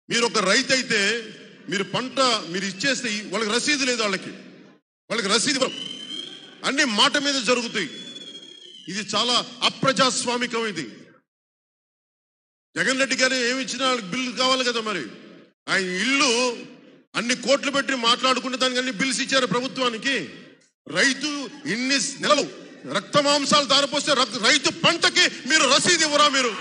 మీరు ఒక రైతు అయితే మీరు పంట మీరు ఇచ్చేస్తే వాళ్ళకి రసీదు లేదు వాళ్ళకి వాళ్ళకి రసీదు ఇవ్వరు. అన్ని మాట మీద జరుగుతాయి ఇది చాలా అప్రజాస్వామికం ఇది జగన్ రెడ్డి గారు ఏమి ఇచ్చినా వాళ్ళకి బిల్లు కావాలి కదా మరి ఆయన ఇల్లు అన్ని కోట్లు పెట్టి మాట్లాడుకుంటే దానికి అన్ని బిల్స్ ఇచ్చారు ప్రభుత్వానికి రైతు ఇన్ని నెలలు రక్త మాంసాలు దారిపోస్తే రక్- రైతు పంటకి మీరు రసీదు ఇవ్వరా మీరు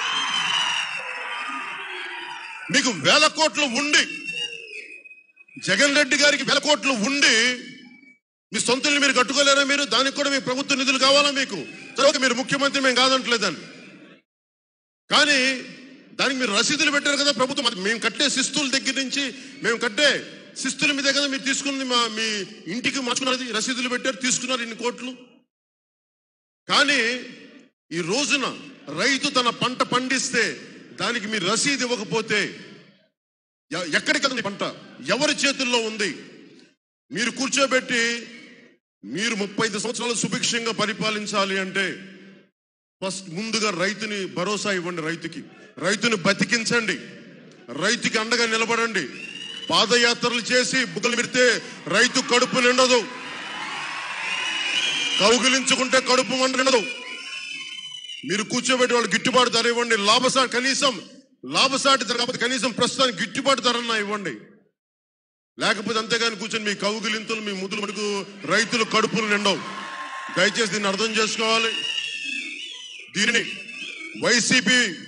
మీకు వేల కోట్లు ఉండి జగన్ రెడ్డి గారికి వేల కోట్లు ఉండి మీ సొంత ఇల్లు మీరు కట్టుకోలేరా మీరు దానికి కూడా మీ ప్రభుత్వ నిధులు కావాలా మీకు సరే ఓకే, మీరు ముఖ్యమంత్రి మేము కాదంటలేదని కానీ దానికి మీరు రసీదులు పెట్టారు కదా ప్రభుత్వం అది మేము కట్టే శిస్తుల దగ్గర నుంచి మేము కట్టే శిస్తుల మీదే కదా మీరు తీసుకుంది మా మీ ఇంటికి మార్చుకున్నది రసీదులు పెట్టారు తీసుకున్నారు ఇన్ని కోట్లు కానీ ఈ రోజున రైతు తన పంట పండిస్తే దానికి మీరు రసీదు ఇవ్వకపోతే ఎ- ఎక్కడికి వెళ్తుంది పంట ఎవరి చేతుల్లో ఉంది మీరు కూర్చోబెట్టి మీరు ముప్పై ఐదు సంవత్సరాలు సుభిక్షంగా పరిపాలించాలి అంటే ఫస్ట్ ముందుగా రైతుని భరోసా ఇవ్వండి రైతుకి రైతుని బతికించండి రైతుకి అండగా నిలబడండి పాదయాత్రలు చేసి బుగ్గలు పెడితే రైతు కడుపు నిండదు కౌగిలించుకుంటే కడుపు మంట నిండదు మీరు కూర్చోబెట్టి వాళ్ళు గిట్టుబాటు ధర ఇవ్వండి లాభసాటి కనీసం లాభసాటి ధర కాకపోతే కనీసం ప్రస్తుతానికి గిట్టుబాటు ధరన్నా ఇవ్వండి లేకపోతే అంతేగాని కూర్చొని మీ కౌగిలింతలు మీ ముద్దులు మటుకు రైతులు కడుపులు నిండవు దయచేసి దీన్ని అర్థం చేసుకోవాలి దీనిని వైసీపీ